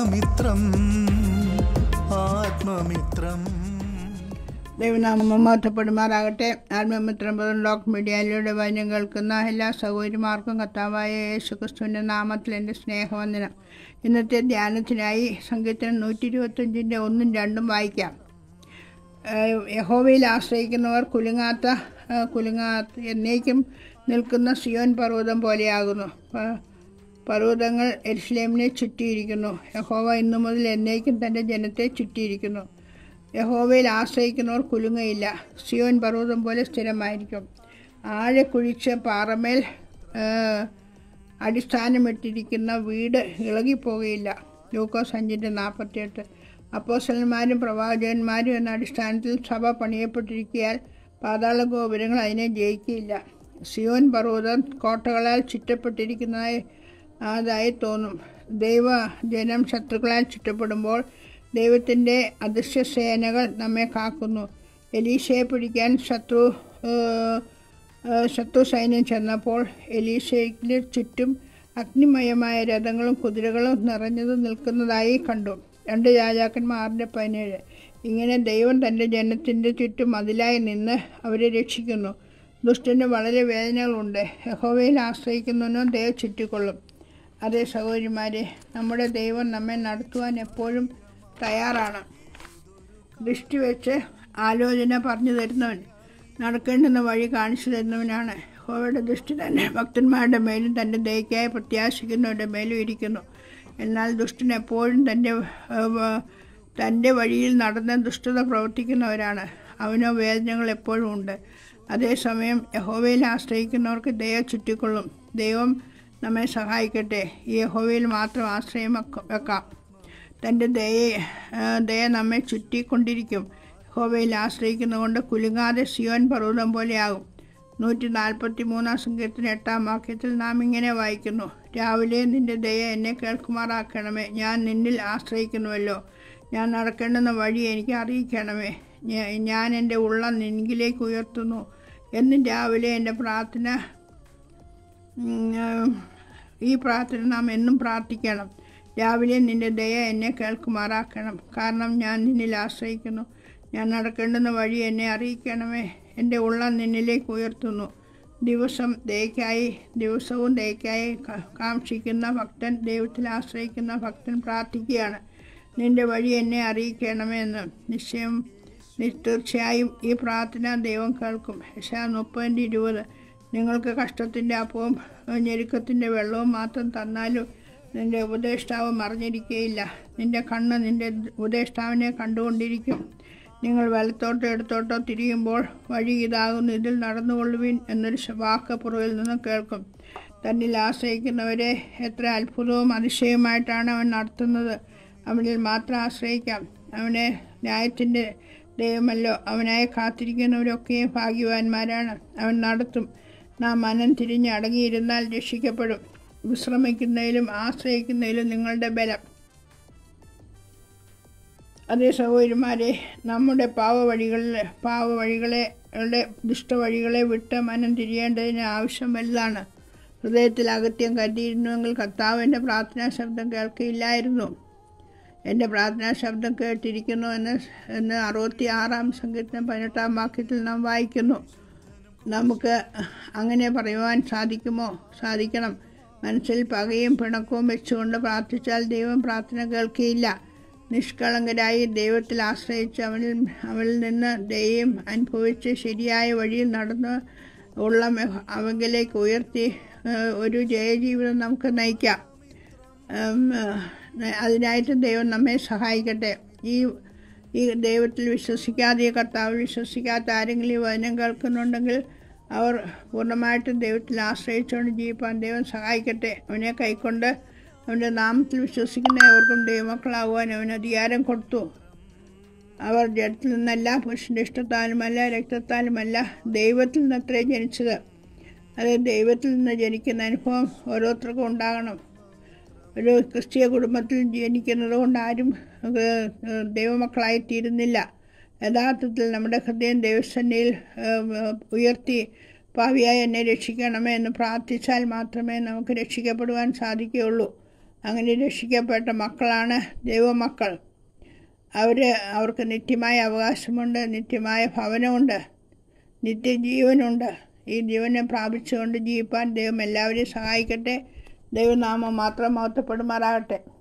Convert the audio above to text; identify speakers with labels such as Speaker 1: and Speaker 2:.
Speaker 1: ആത്മമിത്രം ആത്മമിത്രം
Speaker 2: ദൈവനാമം മഹത്വപ്പെടുമാറാകട്ടെ ആത്മമിത്രം പദം ലോക്ക് മീഡിയയിലൂടെ വചനം കേൾക്കുന്ന എല്ലാ സഹോദരിമാർക്കും കർത്താവായ യേശു ക്രിസ്തുവിൻ്റെ നാമത്തിൽ എൻ്റെ സ്നേഹവന്ദനം ഇന്നത്തെ ധ്യാനത്തിനായി സംഗീതം നൂറ്റി ഇരുപത്തഞ്ചിൻ്റെ ഒന്നും രണ്ടും വായിക്കാം ഏഹ് യഹോവയിൽ ആശ്രയിക്കുന്നവർ കുലുങ്ങാത്ത ഏഹ് കുലുങ്ങാത്ത എന്നേക്കും നിൽക്കുന്ന സിയോൻ പർവ്വതം പോലെയാകുന്നു പ- പർവ്വതങ്ങൾ എരുസലേമിനെ ചുറ്റിയിരിക്കുന്നു യഹോവ ഇന്നു മുതൽ എന്നേക്കും തൻ്റെ ജനത്തെ ചുറ്റിയിരിക്കുന്നു യഹോവയിൽ ആശ്രയിക്കുന്നവർ കുലുങ്ങയില്ല സിയോൻ പർവ്വതം പോലെ സ്ഥിരമായിരിക്കും ആഴെ കുഴിച്ച് പാറമേൽ ഏഹ്, അടിസ്ഥാനമിട്ടിരിക്കുന്ന വീട് ഇളകിപ്പോകുകയില്ല ലൂക്കോസ് അഞ്ചിൻ്റെ നാൽപ്പത്തിയെട്ട് അപ്പോസലന്മാരും പ്രവാചകന്മാരും എന്ന അടിസ്ഥാനത്തിൽ സഭ പണിയപ്പെട്ടിരിക്കിയാൽ പാതാള ഗോപുരങ്ങൾ അതിനെ ജയിക്കുകയില്ല സിയോൻ പർവ്വതം കോട്ടകളാൽ ചുറ്റപ്പെട്ടിരിക്കുന്നതായി അതായി തോന്നും ദൈവ ജനം ശത്രുക്കളാൽ ചുറ്റപ്പെടുമ്പോൾ ദൈവത്തിൻ്റെ അദൃശ്യ സേനകൾ നമ്മെ കാക്കുന്നു എലീശയെ പിടിക്കാൻ ശത്രു ഏഹ്, ഏഹ്, ശത്രു സൈന്യം ചെന്നപ്പോൾ എലീശയ്ക്ക് ചുറ്റും അഗ്നിമയമായ രഥങ്ങളും കുതിരകളും നിറഞ്ഞത് നിൽക്കുന്നതായി കണ്ടു രണ്ട് രാജാക്കന്മാറിൻ്റെ പതിനേഴ് ഇങ്ങനെ ദൈവം തൻ്റെ ജനത്തിൻ്റെ ചുറ്റും മതിലായി നിന്ന് അവരെ രക്ഷിക്കുന്നു ദുഷ്ടന് വളരെ വേദനകളുണ്ട് യഹോവയിൽ ആശ്രയിക്കുന്നവനോ ദൈവം ചുറ്റിക്കൊള്ളും അതേ സഹോദരിമാരെ നമ്മുടെ ദൈവം നമ്മെ നടത്തുവാൻ എപ്പോഴും തയ്യാറാണ് ദൃഷ്ടി വെച്ച് ആലോചന പറഞ്ഞു തരുന്നവൻ നടക്കേണ്ടുന്ന വഴി കാണിച്ചു തരുന്നവനാണ് യഹോവയുടെ ദൃഷ്ടി തന്നെ ഭക്തന്മാരുടെ മേലും തൻ്റെ ദയക്കായി പ്രത്യാശിക്കുന്നവരുടെ മേലും ഇരിക്കുന്നു എന്നാൽ ദുഷ്ടൻ എപ്പോഴും തൻ്റെ ഏഹ്, തൻ്റെ വഴിയിൽ നടന്ന് ദുഷ്ടത പ്രവർത്തിക്കുന്നവരാണ് അവനോ വേദനകൾ എപ്പോഴും ഉണ്ട് അതേസമയം യഹോവയിൽ ആശ്രയിക്കുന്നവർക്ക് ദയ ചുറ്റിക്കൊള്ളും ദൈവം നമ്മെ സഹായിക്കട്ടെ ഈ യഹോവയിൽ മാത്രം ആശ്രയം വെക്ക- വെക്കാം തൻ്റെ ദയെ ആ, ദയ നമ്മെ ചുറ്റിക്കൊണ്ടിരിക്കും യഹോവയിൽ ആശ്രയിക്കുന്നതുകൊണ്ട് കുലുങ്ങാതെ സിയോൻ പർവ്വതം പോലെയാകും നൂറ്റി നാൽപ്പത്തി മൂന്നാം സംഗീതത്തിന് എട്ടാം വാക്യത്തിൽ നാം ഇങ്ങനെ വായിക്കുന്നു രാവിലെ നിന്റെ ദയ എന്നെ കേൾക്കുമാറാക്കണമേ ഞാൻ നിന്നിൽ ആശ്രയിക്കുന്നുവല്ലോ ഞാൻ നടക്കേണ്ടുന്ന വഴി എനിക്ക് അറിയിക്കണമേ ഞാ- ഞാൻ എൻ്റെ ഉള്ളം നിന്നിലേക്ക് ഉയർത്തുന്നു എന്നും രാവിലെ എൻ്റെ പ്രാർത്ഥന ഉം, ഏഹ്, ഈ പ്രാർത്ഥന നാം എന്നും പ്രാർത്ഥിക്കണം രാവിലെ നിന്റെ ദയ എന്നെ കേൾക്കുമാറാക്കണം കാരണം ഞാൻ നിന്നിൽ ആശ്രയിക്കുന്നു ഞാൻ നടക്കേണ്ടുന്ന വഴി എന്നെ അറിയിക്കണമേ എൻ്റെ ഉള്ളം നിന്നിലേക്ക് ഉയർത്തുന്നു ദിവസം ദയക്കായി ദിവസവും ദയക്കായി ക- കാക്ഷിക്കുന്ന ഭക്തൻ ദൈവത്തിൽ ആശ്രയിക്കുന്ന ഭക്തൻ പ്രാർത്ഥിക്കുകയാണ് നിന്റെ വഴി എന്നെ അറിയിക്കണമേ എന്ന് നിശ്ചയം നി- തീർച്ചയായും ഈ പ്രാർത്ഥന ദൈവം കേൾക്കും യശാ മുപ്പതിൻ്റെ ഇരുപത് നിങ്ങൾക്ക് കഷ്ടത്തിൻ്റെ അപ്പവും ഏഹ്, ഞെരുക്കത്തിൻ്റെ വെള്ളവും മാത്രം തന്നാലും നിന്റെ ഉപദേഷ്ടാവ് മറിഞ്ഞിരിക്കുകയില്ല നിന്റെ കണ്ണ് നിന്റെ ഉപദേഷ്ടാവിനെ കണ്ടുകൊണ്ടിരിക്കും നിങ്ങൾ വലത്തോട്ടോ ഇടത്തോട്ടോ തിരിയുമ്പോൾ വഴി ഇതാകുന്നു ഇതിൽ നടന്നുകൊള്ളുവിൻ എന്നൊരു ശ- വാക്ക് പുറകിൽ നിന്ന് കേൾക്കും തന്നിൽ ആശ്രയിക്കുന്നവരെ എത്ര അത്ഭുതവും അതിശയമായിട്ടാണ് അവൻ നടത്തുന്നത് അവനിൽ മാത്രം ആശ്രയിക്കാം അവനെ ന്യായത്തിൻ്റെ ദൈവമല്ലോ അവനായി കാത്തിരിക്കുന്നവരൊക്കെ ഭാഗ്യവാന്മാരാണ് അവൻ നടത്തും നാം മനം തിരിഞ്ഞ് അടങ്ങിയിരുന്നാൽ രക്ഷിക്കപ്പെടും വിശ്രമിക്കുന്നതിലും ആശ്രയിക്കുന്നതിലും നിങ്ങളുടെ ബലം അതേ സഹോദരിമാരെ നമ്മുടെ പാവവഴികളിൽ പാവവഴികളെ ളുടെ ദുഷ്ടവഴികളെ വിട്ട് മനം തിരിയേണ്ടതിന് ആവശ്യം വലുതാണ് ഹൃദയത്തിൽ അകത്യം കരുതിയിരുന്നുവെങ്കിൽ കർത്താവ് എൻ്റെ പ്രാർത്ഥനാ ശബ്ദം കേൾക്കില്ലായിരുന്നു എൻ്റെ പ്രാർത്ഥനാ ശബ്ദം കേട്ടിരിക്കുന്നു എന്ന് എന്ന് അറുപത്തി ആറാം സംഗീതം പതിനെട്ടാം വാക്യത്തിൽ നാം വായിക്കുന്നു നമുക്ക് അങ്ങനെ പറയുവാൻ സാധിക്കുമോ സാധിക്കണം മനസ്സിൽ പകയും പിണക്കവും വെച്ചുകൊണ്ട് പ്രാർത്ഥിച്ചാൽ ദൈവം പ്രാർത്ഥന കേൾക്കുകയില്ല നിഷ്കളങ്കരായി ദൈവത്തിൽ ആശ്രയിച്ച് അവനിൽ അവനിൽ നിന്ന് ദൈവം അനുഭവിച്ച് ശരിയായ വഴിയിൽ നടന്ന് ഉള്ള മെഹ- അവങ്കിലേക്ക് ഉയർത്തി ഏഹ്, ഒരു ജയജീവിതം നമുക്ക് നയിക്കാം ഉം, ഏഹ്, അതിനായിട്ട് ദൈവം നമ്മെ സഹായിക്കട്ടെ ഈ ഈ ദൈവത്തിൽ വിശ്വസിക്കാതെ ഈ കർത്താവിൽ വിശ്വസിക്കാത്ത ആരെങ്കിലും ഈ വചനം കേൾക്കുന്നുണ്ടെങ്കിൽ അവർ പൂർണ്ണമായിട്ടും ദൈവത്തിൽ ആശ്രയിച്ചുകൊണ്ട് ജീവിപ്പാൻ ദൈവം സഹായിക്കട്ടെ അവനെ കൈക്കൊണ്ട് അവൻ്റെ നാമത്തിൽ വിശ്വസിക്കുന്ന അവർക്കും ദൈവമക്കളാകുവാൻ അവന് അധികാരം കൊടുത്തു അവർ ജഡത്തിൽ നിന്നല്ല പുരുഷൻ്റെ ഇഷ്ടത്താലുമല്ല രക്തത്താലുമല്ല ദൈവത്തിൽ നിന്നത്രേ ജനിച്ചത് അത് ദൈവത്തിൽ നിന്ന് ജനിക്കുന്ന അനുഭവം ഓരോരുത്തർക്കും ഉണ്ടാകണം ഒരു ക്രിസ്തീയ കുടുംബത്തിൽ ജനിക്കുന്നത് കൊണ്ട് ആരും ഏഹ്, ഏഹ്, ദൈവമക്കളായി തീരുന്നില്ല യഥാർത്ഥത്തിൽ നമ്മുടെ ഹൃദയം ദൈവസന്നിധിയിൽ ഏഹ്, ഉയർത്തി പാവിയായി എന്നെ രക്ഷിക്കണമേ എന്ന് പ്രാർത്ഥിച്ചാൽ മാത്രമേ നമുക്ക് രക്ഷിക്കപ്പെടുവാൻ സാധിക്കുകയുള്ളൂ അങ്ങനെ രക്ഷിക്കപ്പെട്ട മക്കളാണ് ദൈവമക്കൾ അവർ അവർക്ക് നിത്യമായ അവകാശമുണ്ട് നിത്യമായ ഭവനമുണ്ട് നിത്യജീവനുണ്ട് ഈ ജീവനെ പ്രാപിച്ചുകൊണ്ട് ജീവിപ്പാൻ ദൈവം എല്ലാവരെയും സഹായിക്കട്ടെ ദൈവനാമം മാത്രം മഹത്വപ്പെടുമാറാകട്ടെ